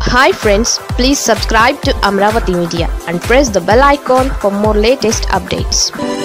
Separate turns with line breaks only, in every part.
hi friends please subscribe to Amaravati media and press the bell icon for more latest updates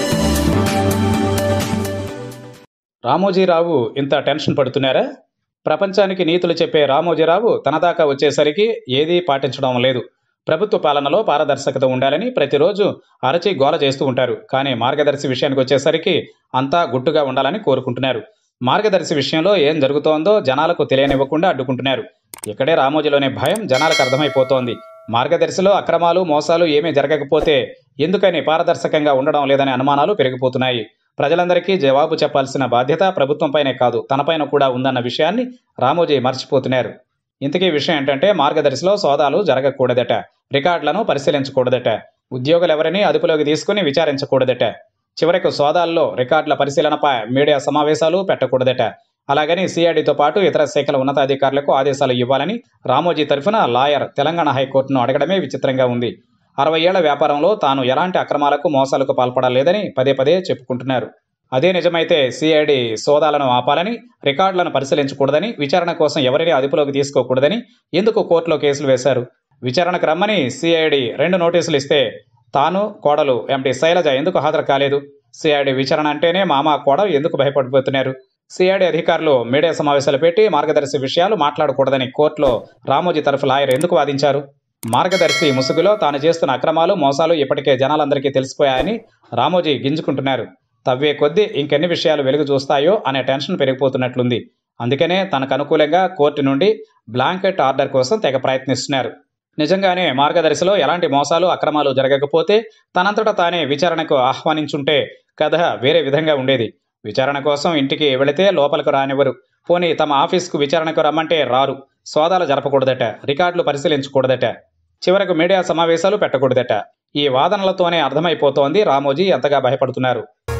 Ramoji Rao ఇంత tension పడుతున్నారా ప్రపంచానికి నీతులు చెప్పే రామోజీరావు తన దాకా వచ్చేసరికి ఏదీ పాటించడం లేదు ప్రభుత్వ పాలనలో పారదర్శకత ఉండాలని ప్రతిరోజు అరచి గోల చేస్తూ ఉంటారు కానీ మార్గదర్శి విషయానికి వచ్చేసరికి అంతా గుట్టుగా ఉండాలని కోరుకుంటున్నారు మార్గదర్శి విషయంలో ఏం జరుగుతోందో జనాలకు తెలియనివ్వకుండా అడ్డుకుంటున్నారు ఇక్కడే రామోజీలోని భయం జనాలకు అర్థమైపోతోంది మార్గదర్శిలో అక్రమాలు మోసాలు ఏమీ జరగకపోతే ఎందుకని పారదర్శకంగా ఉండడం లేదనే అనుమానాలు పెరిగిపోతున్నాయి ప్రజలందరికీ జవాబు చెప్పాల్సిన బాధ్యత ప్రభుత్వంపైనే కాదు తనపైన కూడా ఉందన్న విషయాన్ని రామోజీ మర్చిపోతున్నారు ఇంతకీ విషయం ఏంటంటే మార్గదర్శిలో సోదాలు జరగకూడదట రికార్డులను పరిశీలించకూడదట ఉద్యోగులు ఎవరిని అదుపులోకి తీసుకుని విచారించకూడదట చివరకు సోదాల్లో రికార్డుల పరిశీలనపై మీడియా సమావేశాలు పెట్టకూడదట అలాగని సిఐడితో పాటు ఇతర శాఖల ఉన్నతాధికారులకు ఆదేశాలు ఇవ్వాలని రామోజీ తరఫున లాయర్ తెలంగాణ హైకోర్టును అడగడమే విచిత్రంగా ఉంది అరవై ఏళ్ల వ్యాపారంలో తాను ఎలాంటి అక్రమాలకు మోసాలకు పాల్పడలేదని పదే పదే చెప్పుకుంటున్నారు అదే నిజమైతే సిఐడి సోదాలను ఆపాలని రికార్డులను పరిశీలించకూడదని విచారణ కోసం ఎవరిని అదుపులోకి తీసుకోకూడదని ఎందుకు కోర్టులో కేసులు వేశారు విచారణకు రమ్మని సిఐడి రెండు నోటీసులు ఇస్తే తాను కోడలు ఎంపీ శైలజ ఎందుకు హాజరు కాలేదు సిఐడి విచారణ అంటేనే మామ కోడలు ఎందుకు భయపడిపోతున్నారు సిఐడి అధికారులు మీడియా సమావేశాలు పెట్టి మార్గదర్శి విషయాలు మాట్లాడకూడదని కోర్టులో రామోజీ తరఫు లాయర్ ఎందుకు వాదించారు మార్గదర్శి ముసుగులో తాను చేస్తున్న అక్రమాలు మోసాలు ఇప్పటికే జనాలందరికీ తెలిసిపోయాయని రామోజీ గింజుకుంటున్నారు తవ్వే కొద్దీ ఇంకెన్ని విషయాలు వెలుగు చూస్తాయో అనే టెన్షన్ పెరిగిపోతున్నట్లుంది అందుకనే తనకు అనుకూలంగా కోర్టు నుండి బ్లాంకెట్ ఆర్డర్ కోసం తెగ ప్రయత్నిస్తున్నారు నిజంగానే మార్గదర్శిలో ఎలాంటి మోసాలు అక్రమాలు జరగకపోతే తనంతట తానే విచారణకు ఆహ్వానించుంటే కథ వేరే విధంగా ఉండేది విచారణ కోసం ఇంటికి వెళితే లోపలికి రానివ్వరు పోనీ తమ ఆఫీస్కు విచారణకు రమ్మంటే రారు సోదాలు జరపకూడదట రికార్డులు పరిశీలించకూడదట చివరకు మీడియా సమావేశాలు పెట్టకూడదట ఈ వాదనలతోనే అర్థమైపోతోంది రామోజీ ఎంతగా భయపడుతున్నారు